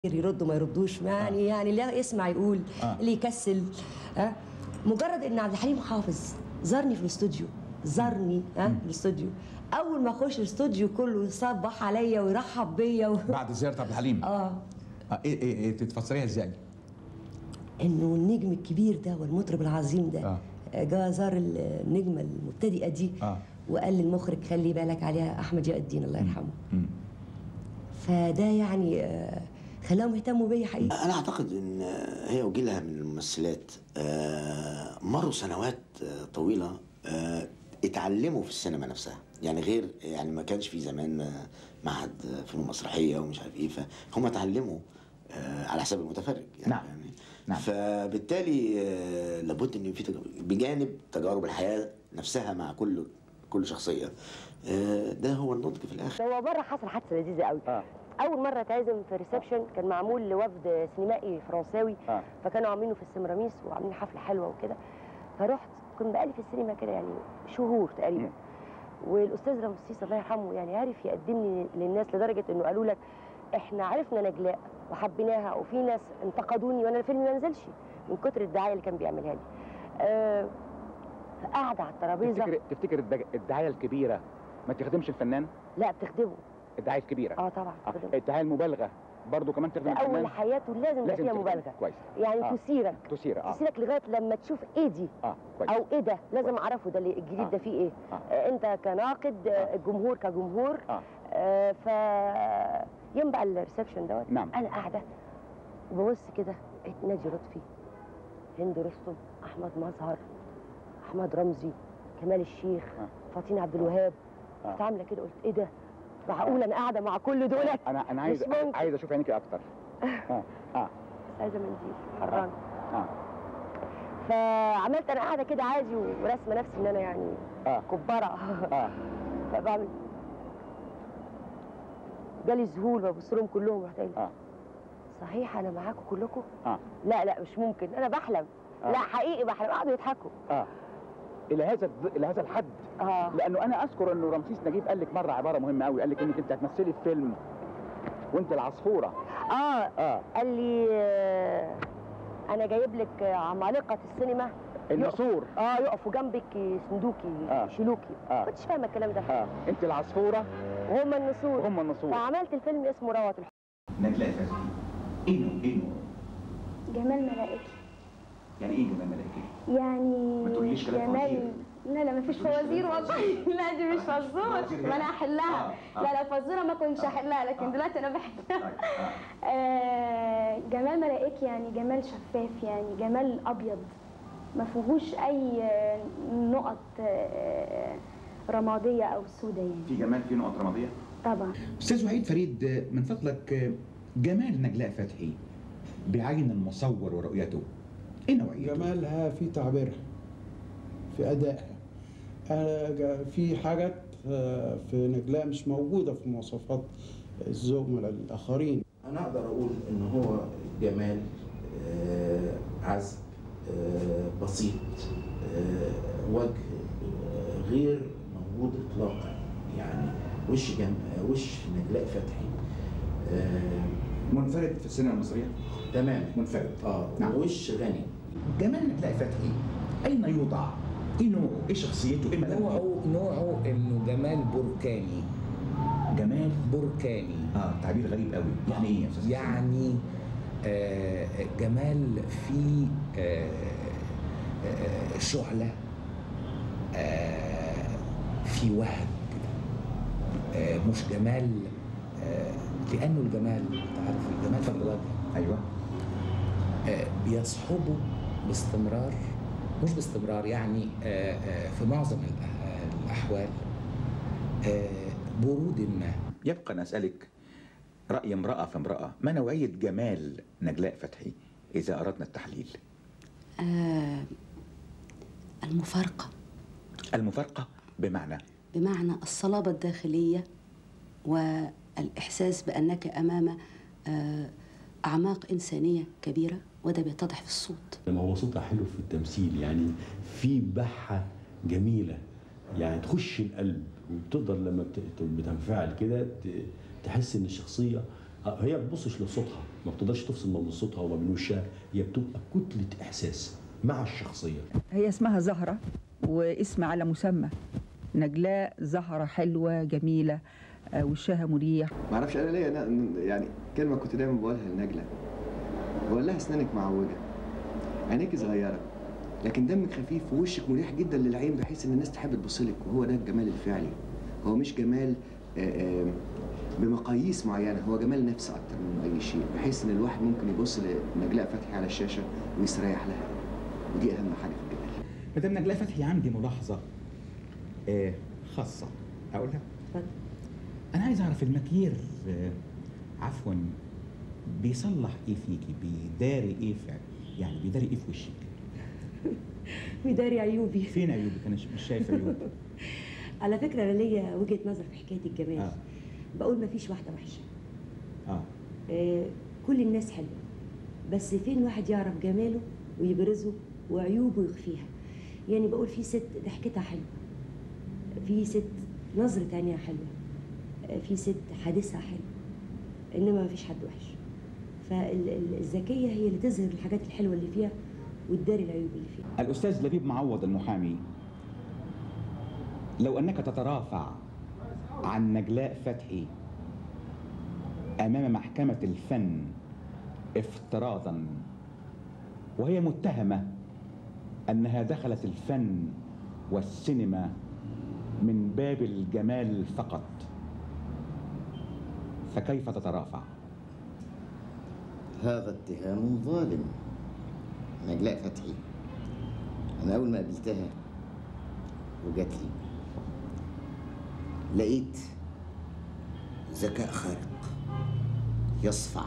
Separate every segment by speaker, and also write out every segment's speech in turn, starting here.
Speaker 1: يردوا ما يردوش ما يعني يعني اللي يسمع يقول
Speaker 2: آه.
Speaker 1: اللي يكسل ها مجرد ان عبد الحليم حافظ زارني في الاستوديو زارني ها في الاستوديو اول ما اخش الاستوديو كله يصبح عليا ويرحب بيا و...
Speaker 2: بعد زياره عبد الحليم
Speaker 1: اه
Speaker 2: آه، ايه ايه ايه تتفسريها ازاي؟
Speaker 1: انه النجم الكبير ده والمطرب العظيم ده
Speaker 2: آه.
Speaker 1: جا زار النجمه المبتدئه دي
Speaker 2: آه.
Speaker 1: وقال للمخرج خلي بالك عليها احمد ضياء الدين الله يرحمه
Speaker 2: مم.
Speaker 1: فده يعني آه، خلاهم يهتموا بيا حقيقي
Speaker 3: انا اعتقد ان هي وجيلها من الممثلات آه، مروا سنوات آه، طويله آه، اتعلموا في السينما نفسها يعني غير يعني ما كانش في زمان آه، معهد آه، فنون مسرحيه ومش عارف ايه فهم اتعلموا آه، على حساب المتفرج يعني
Speaker 2: نعم.
Speaker 3: يعني
Speaker 2: نعم.
Speaker 3: فبالتالي آه، لابد ان في تجارب بجانب تجارب الحياه نفسها مع كل كل شخصيه آه، ده هو النضج في الاخر
Speaker 1: هو مره حصل حادثه لذيذه قوي
Speaker 2: اه
Speaker 1: اول مره اتعزم في ريسبشن كان معمول لوفد سينمائي فرنساوي
Speaker 2: اه
Speaker 1: فكانوا عاملينه في السمراميس وعاملين حفله حلوه وكده فرحت كنت بقالي في السينما كده يعني شهور تقريبا
Speaker 2: مم.
Speaker 1: والاستاذ رمسيس الله يرحمه يعني عارف يقدمني للناس لدرجه انه قالوا لك احنا عرفنا نجلاء وحبيناها وفي ناس انتقدوني وانا الفيلم ما نزلش من كتر الدعايه اللي كان بيعملها لي أه فقاعده على الترابيزه
Speaker 4: تفتكر تفتكر الدج- الدعايه الكبيره ما تخدمش الفنان
Speaker 1: لا بتخدمه
Speaker 4: الدعايه الكبيره
Speaker 1: اه طبعا
Speaker 4: آه.
Speaker 1: بتخدمه
Speaker 4: الدعايه المبالغه برضو كمان تخدم
Speaker 1: في اول
Speaker 4: الفنان
Speaker 1: حياته لازم يبقى
Speaker 4: لازم
Speaker 1: فيها
Speaker 4: تخدم.
Speaker 1: مبالغه
Speaker 4: كويس
Speaker 1: يعني
Speaker 4: آه.
Speaker 1: تثيرك
Speaker 4: تثير اه
Speaker 1: تثيرك لغايه لما تشوف ايه دي
Speaker 4: اه كويس
Speaker 1: او ايه ده لازم
Speaker 4: كويس.
Speaker 1: اعرفه ده اللي الجديد
Speaker 4: آه.
Speaker 1: ده فيه ايه
Speaker 4: آه.
Speaker 1: آه. انت كناقد آه. الجمهور كجمهور
Speaker 4: آه.
Speaker 1: آه ف يوم بقى الريسبشن دوت
Speaker 4: نعم.
Speaker 1: انا قاعده وببص كده لقيت ناجي لطفي هند رستم احمد مظهر احمد رمزي كمال الشيخ
Speaker 4: آه.
Speaker 1: فاطين عبد الوهاب
Speaker 4: آه.
Speaker 1: كنت عامله كده قلت ايه ده معقول انا قاعده مع كل دولت
Speaker 4: انا انا عايز
Speaker 1: مش ممكن.
Speaker 4: عايز اشوف عينيكي اكتر اه اه
Speaker 1: بس عايزه منديل حران
Speaker 4: اه
Speaker 1: فعملت انا قاعده كده عادي ورسمه نفسي ان انا يعني
Speaker 4: اه
Speaker 1: كبره
Speaker 4: اه
Speaker 1: فبعمل جالي ذهول ببص لهم كلهم رحت قايل
Speaker 4: اه
Speaker 1: صحيح انا معاكم كلكم؟
Speaker 4: اه
Speaker 1: لا لا مش ممكن انا بحلم
Speaker 4: آه.
Speaker 1: لا حقيقي بحلم قعدوا يضحكوا
Speaker 4: اه الى هذا الض- الى هذا الحد
Speaker 1: اه
Speaker 4: لانه انا اذكر انه رمسيس نجيب قال لك مره عباره مهمه قوي قال لك انك انت هتمثلي في فيلم وانت العصفوره
Speaker 1: اه
Speaker 4: اه
Speaker 1: قال لي آه، انا جايب لك عمالقه السينما
Speaker 4: النسور
Speaker 1: اه يقفوا جنبك يسندوكي
Speaker 4: آه.
Speaker 1: يشيلوكي
Speaker 4: آه.
Speaker 1: كنتش فاهمه الكلام ده
Speaker 4: اه انت العصفوره
Speaker 1: وهم النسور
Speaker 4: وهم النسور
Speaker 1: فعملت الفيلم اسمه روعه الحب
Speaker 2: نجلاء فتحي ايه نوع ايه نوع؟
Speaker 5: جمال ملائكي
Speaker 2: يعني ايه جمال ملائكي؟
Speaker 5: يعني
Speaker 2: ما تقوليش كلام
Speaker 5: جمال
Speaker 2: فوازير.
Speaker 5: لا لا مفيش فوازير والله لا دي مش فزور
Speaker 2: فوازير
Speaker 5: ما انا
Speaker 2: هنا.
Speaker 5: احلها
Speaker 2: آه، آه.
Speaker 5: لا لا فزوره ما كنتش احلها لكن
Speaker 2: آه.
Speaker 5: دلوقتي انا بحلها
Speaker 2: طيب آه.
Speaker 5: آه، جمال ملائكي يعني جمال شفاف يعني جمال ابيض ما فيهوش اي آه، نقط آه، رماديه او سوداء يعني
Speaker 2: في جمال في نقط رماديه؟
Speaker 5: طبعا
Speaker 6: استاذ وحيد فريد من فضلك جمال نجلاء فتحي بعين المصور ورؤيته ايه نوعيته؟
Speaker 7: جمالها في تعبيرها في أدائها أنا جا- في حاجات آه، في نجلاء مش موجودة في مواصفات الزملاء الآخرين
Speaker 8: أنا أقدر أقول إن هو جمال آه، عذب آه، بسيط آه، وجه آه، غير موجود إطلاقا يعني وش جم... وش نجلاء فتحي آه،
Speaker 2: منفرد في السينما المصريه؟
Speaker 8: تمام
Speaker 2: منفرد
Speaker 8: اه
Speaker 6: نعم.
Speaker 8: وش غني
Speaker 6: جمال نجلاء فتحي اين يوضع؟ ايه نوعه؟ ايه شخصيته؟ ايه ملامحه؟
Speaker 9: نوعه نوعه انه جمال بركاني
Speaker 6: جمال
Speaker 9: بركاني
Speaker 6: اه تعبير غريب قوي يعني ايه يا استاذ حسين؟
Speaker 9: يعني آه جمال في آه آه شعلة آه في وهج آه مش جمال آه لأنه الجمال تعرف الجمال في الوجه
Speaker 6: ايوه
Speaker 9: آه بيصحبه باستمرار مش باستمرار يعني آه آه في معظم الأح- الأحوال آه برود ما
Speaker 2: يبقى نسالك راي امراه في امراه ما نوعيه جمال نجلاء فتحي اذا اردنا التحليل؟
Speaker 10: آه، المفارقة
Speaker 2: المفارقه بمعنى
Speaker 10: بمعنى الصلابة الداخلية والإحساس بأنك أمام آه، أعماق إنسانية كبيرة وده بيتضح في الصوت
Speaker 11: لما هو صوتها حلو في التمثيل يعني في بحة جميلة يعني تخش القلب وبتقدر لما بت- بتنفعل كده ت- تحس ان الشخصية آه، هي ما بتبصش لصوتها ما بتقدرش تفصل ما بين صوتها وما بين وشها هي بتبقى كتله احساس مع الشخصيه
Speaker 12: هي اسمها زهرة واسم على مسمى نجلاء زهرة حلوة جميلة آه، وشها مريح
Speaker 13: ما اعرفش انا ليا أنا- يعني كلمه كنت دايما بقولها لنجله بقول لها اسنانك معوجه عينيك صغيره لكن دمك خفيف ووشك مريح جدا للعين بحيث ان الناس تحب تبص لك وهو ده الجمال الفعلي هو مش جمال آه، آه، بمقاييس معينه هو جمال نفس اكتر من اي شيء بحيث ان الواحد ممكن يبص لنجلاء فتحي على الشاشه ويستريح لها ودي اهم حاجه في الجمال
Speaker 6: مدام نجلاء فتحي عندي ملاحظة آه خاصة أقولها؟ أنا عايز أعرف المكيير آه عفوا بيصلح إيه فيكي؟ بيداري إيه في يعني بيداري إيه في وشك؟
Speaker 1: بيداري عيوبي
Speaker 6: فين عيوبك؟ أنا مش مش شايف عيوبك
Speaker 1: على فكره انا ليا وجهه نظر في حكايه الجمال
Speaker 6: آه.
Speaker 1: بقول ما فيش واحده وحشه
Speaker 6: آه
Speaker 1: آه، كل الناس حلوه بس فين واحد يعرف جماله ويبرزه وعيوبه يخفيها يعني بقول في ست ضحكتها حلوه في ست نظرة عينيها حلوه آه، في ست حديثها حلو انما ما فيش حد وحش فالذكيه هي اللي تظهر الحاجات الحلوه اللي فيها وتداري العيوب اللي فيها
Speaker 6: الأستاذ لبيب معوض المحامي لو أنك تترافع عن نجلاء فتحي أمام محكمة الفن افتراضا وهي متهمة أنها دخلت الفن والسينما من باب الجمال فقط فكيف تترافع؟
Speaker 3: هذا اتهام ظالم نجلاء فتحي أنا أول ما قابلتها وجات لي لقيت ذكاء خارق يصفع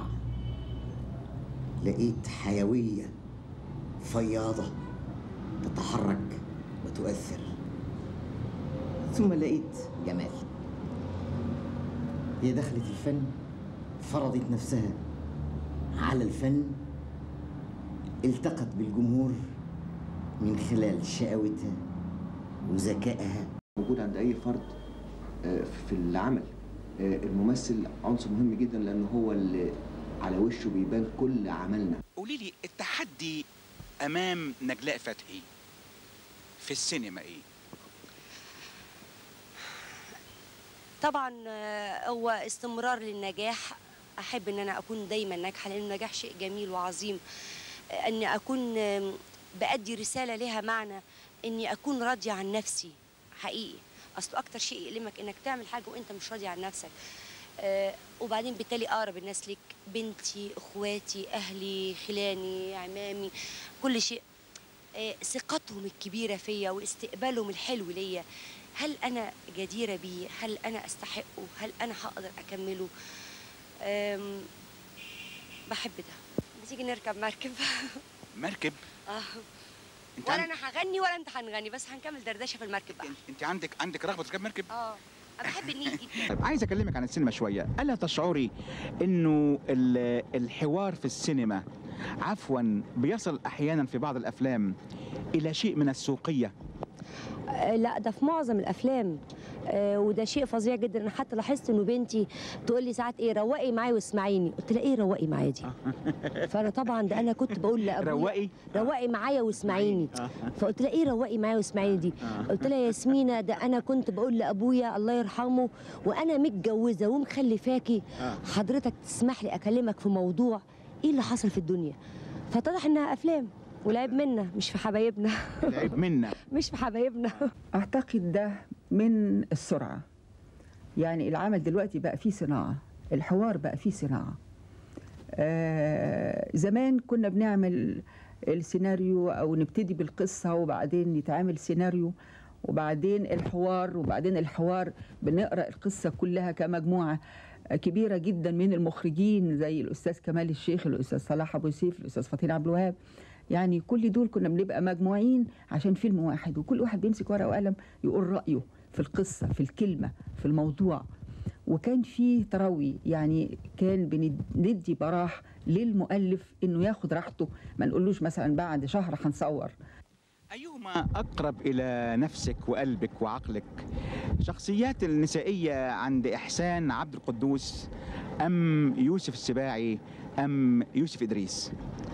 Speaker 3: لقيت حيوية فياضة تتحرك وتؤثر ثم لقيت جمال هي دخلت الفن فرضت نفسها على الفن التقت بالجمهور من خلال شقاوتها وذكائها
Speaker 13: موجود عند اي فرد آه، في العمل آه، الممثل عنصر مهم جدا لانه هو اللي على وشه بيبان كل عملنا
Speaker 2: قولي لي التحدي امام نجلاء فتحي في السينما ايه
Speaker 1: طبعا آه، هو استمرار للنجاح احب ان انا اكون دايما ناجحه لان النجاح شيء جميل وعظيم آه، اني اكون آم، بادي رساله لها معنى اني اكون راضيه عن نفسي حقيقي اصل اكتر شيء يؤلمك انك تعمل حاجه وانت مش راضي عن نفسك آه، وبعدين بالتالي اقرب الناس ليك بنتي اخواتي اهلي خلاني عمامي كل شيء آه، ثقتهم الكبيره فيا واستقبالهم الحلو ليا هل انا جديره بيه هل انا استحقه هل انا هقدر اكمله أم، بحب ده بتيجي نركب مركب
Speaker 2: مركب
Speaker 1: اه
Speaker 2: انت
Speaker 1: ولا
Speaker 2: عن...
Speaker 1: انا هغني ولا انت هنغني بس هنكمل دردشه في المركب بقى
Speaker 2: انت عندك عندك رغبه تركب مركب
Speaker 1: اه انا بحب النيل جدا
Speaker 2: طيب عايز اكلمك عن السينما شويه الا تشعري انه ال- الحوار في السينما عفوا بيصل احيانا في بعض الافلام الى شيء من السوقيه
Speaker 1: آه، لا ده في معظم الافلام آه، وده شيء فظيع جدا انا حتى لاحظت انه بنتي تقول لي ساعات ايه روقي معايا واسمعيني قلت لها ايه روقي معايا دي فانا طبعا ده انا كنت بقول لابويا
Speaker 2: روقي
Speaker 1: روقي معايا واسمعيني فقلت لها ايه روقي معايا واسمعيني دي قلت لها يا ياسمينه ده انا كنت بقول لابويا الله يرحمه وانا متجوزه ومخلفاكي حضرتك تسمح لي اكلمك في موضوع ايه اللي حصل في الدنيا فاتضح انها افلام والعيب منا مش في حبايبنا
Speaker 2: العيب منا
Speaker 1: مش في حبايبنا
Speaker 12: أعتقد ده من السرعة يعني العمل دلوقتي بقى فيه صناعة الحوار بقى فيه صناعة آه زمان كنا بنعمل السيناريو أو نبتدي بالقصة وبعدين يتعمل سيناريو وبعدين الحوار وبعدين الحوار بنقرأ القصة كلها كمجموعة كبيرة جدا من المخرجين زي الأستاذ كمال الشيخ الأستاذ صلاح أبو سيف الأستاذ فطين عبد الوهاب يعني كل دول كنا بنبقى مجموعين عشان فيلم واحد وكل واحد بيمسك ورقة وقلم يقول رأيه في القصة في الكلمة في الموضوع وكان في تروي يعني كان بندي براح للمؤلف انه ياخد راحته ما نقولوش مثلا بعد شهر هنصور
Speaker 2: أيهما أقرب إلى نفسك وقلبك وعقلك شخصيات النسائية عند إحسان عبد القدوس ام يوسف السباعي ام يوسف ادريس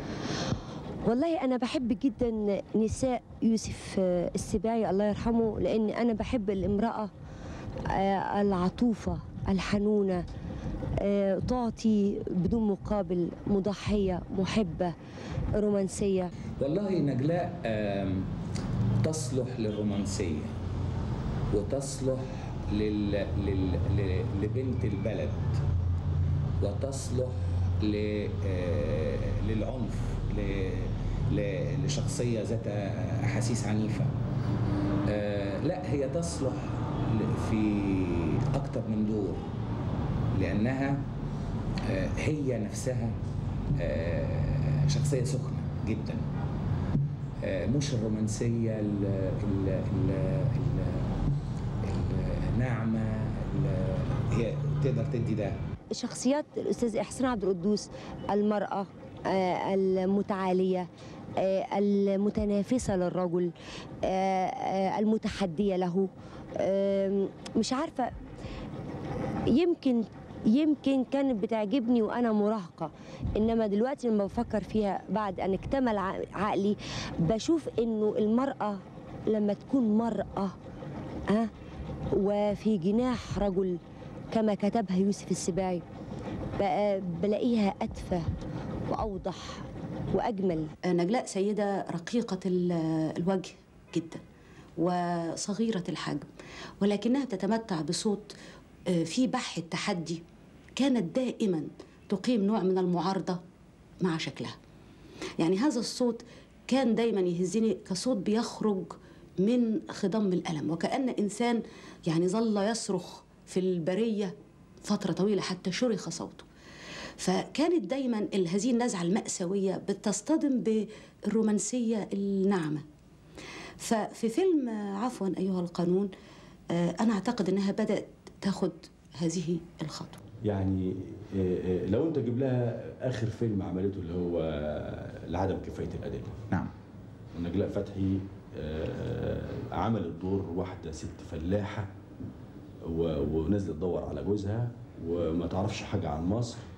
Speaker 1: والله انا بحب جدا نساء يوسف آه، السباعي الله يرحمه لان انا بحب الامراه آه، العطوفه الحنونه آه، تعطي بدون مقابل مضحيه محبه رومانسيه
Speaker 9: والله نجلاء آم، تصلح للرومانسية وتصلح لل... لل... ل- لبنت البلد وتصلح ل... آه، للعنف ل... ل... لشخصية ذات أحاسيس عنيفة آه، لا هي تصلح ل- في أكتر من دور لأنها آه، هي نفسها آه، شخصية سخنة جدا آه، مش الرومانسية ال- ال- ال- ال- الناعمة ال- هي تقدر تدي ده
Speaker 1: شخصيات الاستاذ احسان عبد القدوس المراه آه، المتعاليه آه، المتنافسه للرجل آه، آه، المتحديه له آم، مش عارفه يمكن يمكن كانت بتعجبني وانا مراهقه انما دلوقتي لما بفكر فيها بعد ان اكتمل ع- عقلي بشوف انه المراه لما تكون مراه ها وفي جناح رجل كما كتبها يوسف السباعي بقى بلاقيها أدفى وأوضح وأجمل
Speaker 10: نجلاء سيدة رقيقة ال- الوجه جدا وصغيرة الحجم ولكنها تتمتع بصوت آه، فيه بح التحدي كانت دائما تقيم نوع من المعارضة مع شكلها يعني هذا الصوت كان دايما يهزني كصوت بيخرج من خضم الألم وكأن إنسان يعني ظل يصرخ في البرية فترة طويلة حتى شرخ صوته فكانت دايما هذه النزعة المأساوية بتصطدم بالرومانسية الناعمة ففي فيلم آه، عفوا أيها القانون آه، أنا أعتقد أنها بدأت تاخد هذه الخطوة
Speaker 11: يعني آه، آه، لو انت جيب لها اخر فيلم عملته اللي هو لعدم كفايه الادله
Speaker 2: نعم
Speaker 11: ونجلاء فتحي آه، عملت دور واحده ست فلاحه و- ونزلت تدور على جوزها وما تعرفش حاجه عن مصر